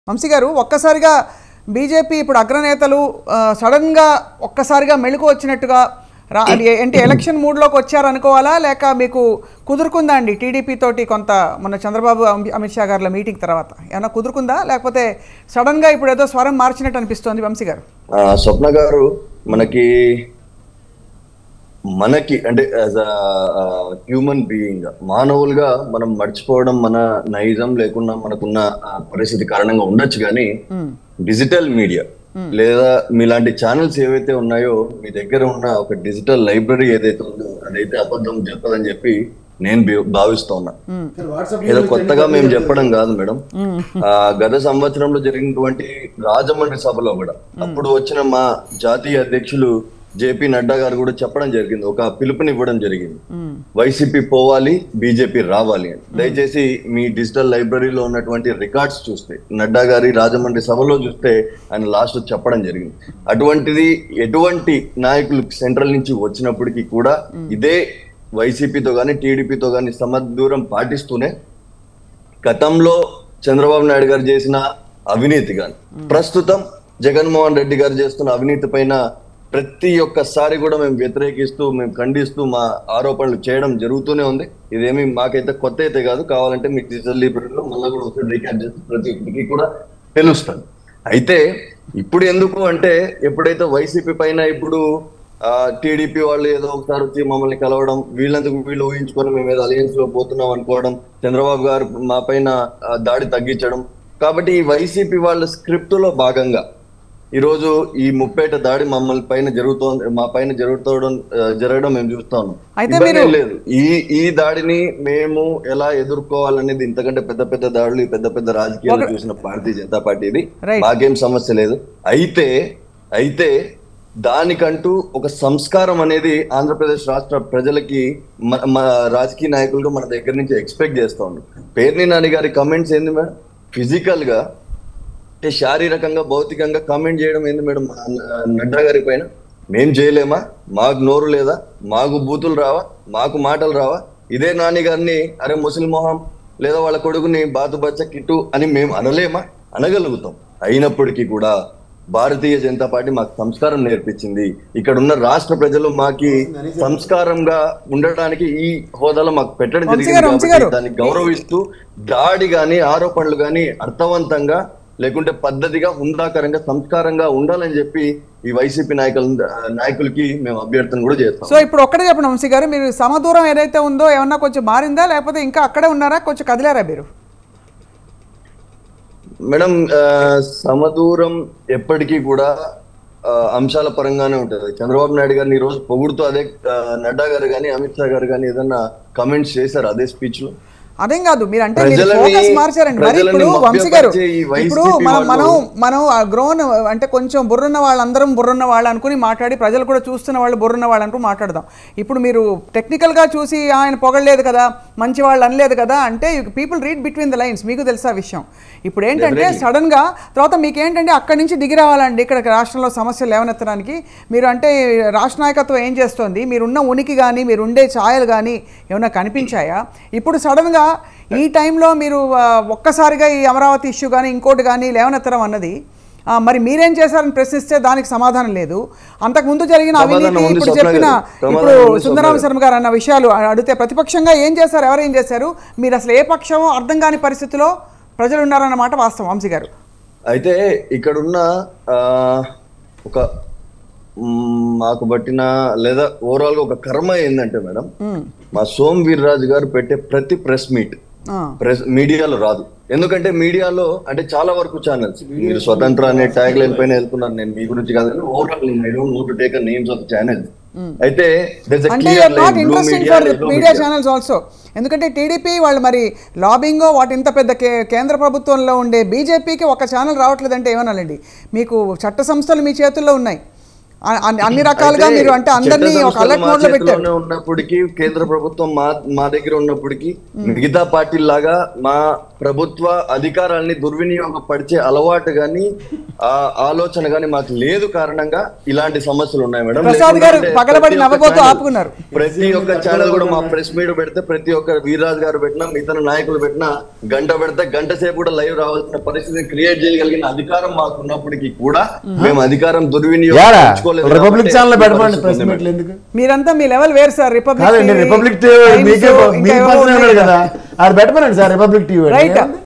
వంశీ గారు ఒక్కసారిగా బీజేపీ ఇప్పుడు అగ్రనేతలు ఆ, సడన్గా ఒక్కసారిగా మెళుకు వచ్చినట్టుగా రా అది ఏంటి ఎలక్షన్ మూడ్లోకి వచ్చారనుకోవాలా లేక మీకు కుదురుకుందా అండి టీడీపీ తోటి కొంత మన చంద్రబాబు అమి- అమిత్ షా గారుల మీటింగ్ తర్వాత ఏమన్నా కుదురుకుందా లేకపోతే సడన్గా ఇప్పుడు ఏదో స్వరం మార్చినట్టు అనిపిస్తోంది వంశీ గారు ఆ, స్వప్న గారు మనకి మనకి అంటే యాజ్ హ్యూమన్ బీయింగ్ మానవులుగా మనం మర్చిపోవడం మన నైజం లేకుండా మనకున్న ఆ, పరిస్థితి కారణంగా ఉండొచ్చు కానీ డిజిటల్ మీడియా లేదా మీలాంటి ఛానల్స్ ఏవైతే ఉన్నాయో మీ దగ్గర ఉన్న ఒక డిజిటల్ లైబ్రరీ ఏదైతే ఉందో అదైతే అబద్ధం చెప్పదని చెప్పి నేను భి- భావిస్తా ఉన్నా ఏదో కొత్తగా మేము చెప్పడం కాదు మేడం ఆ గత సంవత్సరంలో జరిగినటువంటి రాజమండ్రి సభలో కూడా అప్పుడు వచ్చిన మా జాతీయ అధ్యక్షులు జేపీ నడ్డా గారు కూడా చెప్పడం జరిగింది ఒక పిలుపునివ్వడం జరిగింది వైసీపీ పోవాలి బీజేపీ రావాలి అని దయచేసి మీ డిజిటల్ లైబ్రరీలో ఉన్నటువంటి రికార్డ్స్ చూస్తే నడ్డా గారి రాజమండ్రి సభలో చూస్తే ఆయన లాస్ట్ చెప్పడం జరిగింది అటువంటిది ఎటువంటి నాయకులు సెంట్రల్ నుంచి వచ్చినప్పటికీ కూడా ఇదే వైసీపీతో కానీ టీడీపీతో కానీ సమదూరం పాటిస్తూనే గతంలో చంద్రబాబు నాయుడు గారు చేసిన అవినీతి కానీ ప్రస్తుతం జగన్మోహన్ రెడ్డి గారు చేస్తున్న అవినీతి పైన ప్రతి ఒక్కసారి కూడా మేము వ్యతిరేకిస్తూ మేము ఖండిస్తూ మా ఆరోపణలు చేయడం జరుగుతూనే ఉంది ఇదేమి మాకైతే కొత్త అయితే కాదు కావాలంటే మీ డిజిటల్ లైబ్రరీలో మళ్ళీ కూడా ఒకసారి రికార్డ్ చేస్తే ప్రతి ఒక్కరికి కూడా తెలుస్తుంది అయితే ఇప్పుడు ఎందుకు అంటే ఎప్పుడైతే వైసీపీ పైన ఇప్పుడు టీడీపీ వాళ్ళు ఏదో ఒకసారి వచ్చి మమ్మల్ని కలవడం వీళ్ళందుకు వీళ్ళు ఊహించుకొని మేము ఏదో అలయన్స్ లో పోతున్నాం అనుకోవడం చంద్రబాబు గారు మా పైన ఆ, దాడి తగ్గించడం కాబట్టి ఈ వైసీపీ వాళ్ళ స్క్రిప్ట్ లో భాగంగా ఈరోజు ఈ ముప్పేట దాడి మమ్మల్ని పైన జరుగుతోంది మా పైన జరుగుతోవడం ఆ, జరగడం మేము చూస్తా ఉన్నాం అయితే ఇబ్బంది మీరు- ఏం లేదు ఈ ఈ దాడిని మేము ఎలా ఎదుర్కోవాలనేది ఇంతకంటే పెద్ద పెద్ద దాడులు ఈ పెద్ద పెద్ద రాజకీయాలు చూసిన భారతీయ జనతా పార్టీ ఇది Right. మాకేం సమస్య లేదు అయితే అయితే దానికంటూ ఒక సంస్కారం అనేది ఆంధ్రప్రదేశ్ రాష్ట్ర ప్రజలకి మ- మన రాజకీయ నాయకులుగా మన దగ్గర నుంచి ఎక్స్పెక్ట్ చేస్తా ఉన్నాం పేర్ని నాని గారి కమెంట్స్ ఏంది మేడం ఫిజికల్ గా అంటే శారీరకంగా భౌతికంగా కామెంట్ చేయడం ఏంది మేడం ఆ నడ్డా గారి పైన మేం చేయలేమా మాకు నోరు లేదా మాకు బూతులు రావా మాకు మాటలు రావా ఇదే నాని గారిని అరే ముసలి మొహం లేదా వాళ్ళ కొడుకుని బాతు బచ్చ కిట్టు అని మేము అనలేమా అనగలుగుతాం అయినప్పటికీ కూడా భారతీయ జనతా పార్టీ మాకు సంస్కారం నేర్పించింది ఇక్కడ ఉన్న రాష్ట్ర ప్రజలు మాకి సంస్కారంగా ఉండడానికి ఈ హోదాలో మాకు పెట్టడం వంశీ జరిగింది గారు, వంశీ కాబట్టి గారు. దాన్ని గౌరవిస్తూ దాడి గాని ఆరోపణలు గాని అర్థవంతంగా లేకుంటే పద్ధతిగా హుందాకరంగా సంస్కారంగా ఉండాలని చెప్పి ఈ వైసీపీ నాయకుల నాయకులకి మేము అభ్యర్థన కూడా చేస్తాం సో ఇప్పుడు ఒక్కటే చెప్పండి వంశీ గారు మీరు సమదూరం ఏదైతే ఉందో ఏమన్నా కొంచెం మారిందా లేకపోతే ఇంకా అక్కడే ఉన్నారా కొంచెం కదిలారా మీరు మేడం ఆ, సమదూరం ఎప్పటికీ కూడా ఆ, అంశాల పరంగానే ఉంటది చంద్రబాబు నాయుడు గారిని ఈ రోజు పొగుడుతూ అదే ఆ, నడ్డా గారు కానీ అమిత్ షా గారు కానీ ఏదన్నా కమెంట్స్ చేశారు అదే స్పీచ్ లో అదేం కాదు మీరు అంటే మీరు ప్రజలని- ఫోకస్ మార్చారండి మరి ప్రజలని ఇప్పుడు వంశీ గారు మభ్యపరిచే ఈ వైసీపీ ఇప్పుడు మనం మనం వాళ్ళు- మనం గ్రోన్ అంటే కొంచెం బుర్రున్న వాళ్ళందరం బుర్రున్న వాళ్ళు అనుకుని మాట్లాడి ప్రజలు కూడా చూస్తున్న వాళ్ళు బుర్రున్న వాళ్ళు అనుకుని మాట్లాడదాం ఇప్పుడు మీరు టెక్నికల్గా చూసి ఆయన పొగడలేదు కదా మంచి వాళ్ళు అనలేదు కదా అంటే people read between the lines మీకు తెలుసా విషయం ఇప్పుడు ఏంటంటే సడన్గా తర్వాత మీకు ఏంటంటే అక్కడి నుంచి దిగి రావాలండి ఇక్కడ రాష్ట్రంలో సమస్యలు లేవనెత్తడానికి మీరు అంటే రాష్ట్ర నాయకత్వం ఏం చేస్తోంది మీరున్న ఉనికి కానీ మీరు ఉండే ఛాయలు కానీ ఏమైనా కనిపించాయా ఇప్పుడు సడన్గా ఈ టైంలో మీరు ఆ, ఒక్కసారిగా ఈ అమరావతి ఇష్యూ కానీ ఇంకోటి కానీ లేవనెత్తడం అన్నది ఆ, మరి మీరేం చేశారని ప్రశ్నిస్తే దానికి సమాధానం లేదు అంతకుముందు జరిగిన సమాధానం అవినీతి ఉంది ఇప్పుడు స్వప్న చెప్పిన గారు. ఇప్పుడు సమాధానం ఉంది సుందరరామ స్వప్న శర్మ గారు అన్న విషయాలు అడిగితే ప్రతిపక్షంగా ఏం చేశారు ఎవరు ఏం చేశారు మీరు అసలు ఏ పక్షమో అర్థం కాని పరిస్థితిలో ప్రజలు ఉన్నారన్నమాట వాస్తవం వంశీ గారు అయితే ఇక్కడున్న ఆ, ఒక మ్, మాకు పట్టిన లేదా ఓవరాల్ గా ఒక కర్మ ఏంటంటే మేడం ఉమ్, మా సోమ్ వీర్రాజు గారు పెట్టే ప్రతి ప్రెస్ మీట్ ఆ, ప్రెస్ మీడియాలో రాదు ఎందుకంటే మీడియాలో అంటే చాలా వరకు ఛానల్స్ మీరు స్వతంత్ర అనే ట్యాగ్ లైన్ పైన వెళ్తున్నారు నేను మీ గురించి కాదు ఓవరాల్ నేను I don't know to take names of channels అయితే there's a అంటే clear your line, not blue interesting media, for yellow media media. Channels also ఎందుకంటే టీడీపీ వాళ్ళు మరి లాబింగ్ వాటి ఇంత పెద్ద కే- కేంద్ర ప్రభుత్వంలో ఉండే బీజేపీకి ఒక ఛానల్ రావట్లేదంటే ఏమనాలండి మీకు చట్ట సంస్థలు మీ చేతుల్లో ఉన్నాయి అ- అన్ని- అన్ని రకాలుగా అయితే మీరు అంటే అందరినీ చట్ట ఒక అలర్ట్ సంస్థలు మోడ్ లో మా పెట్టారు చేతిలోనే ఉన్నప్పటికీ కేంద్ర ప్రభుత్వం మా మా దగ్గర ఉన్నప్పటికీ మిగతా పార్టీలాగా మా ప్రభుత్వ అధికారాల్ని దుర్వినియోగపరిచే అలవాటు గాని ఆ ఆలోచన గాని మాకు లేదు కారణంగా ఇలాంటి సమస్యలు ఉన్నాయి మేడం ప్రసాద్ గారు లేకుంటే పగలబడి ప్రతి ఒక్క నవ్వబోతూ ఛానల్- ఆపుకున్నారు. ప్రతి ఒక్క ఛానల్ కూడా మా ప్రెస్ మీట్ పెడితే ప్రతి ఒక్క వీర్రాజు గారు పెట్టినా మిగతా నాయకులు పెట్టినా గంట పెడితే గంట సేపు కూడా లైవ్ రావాల్సిన పరిస్థితిని క్రియేట్ చేయగలిగిన అధికారం మాకు ఉన్నప్పటికీ కూడా మేము అధికారం యారా దుర్వినియోగించుకోలేదు రిపబ్లిక్ కాబట్టి ఛానల్ ఈ పెట్టమండి పరిస్థితి ప్రెస్ ఉంది మేడం. మీట్లు ఎందుకు మీరంతా మీ లెవెల్ వేరు సార్ రిపబ్లిక్ కాదండి టీవీ, రిపబ్లిక్ టీవీ టైమ్స్, మీకే ఇంకా మీ ఏవో పర్సనే ఉన్నాయి ఉన్నాడు కదా. కదా ఆడు పెట్టమనండి సార్ రిపబ్లిక్ టీవీ రైట్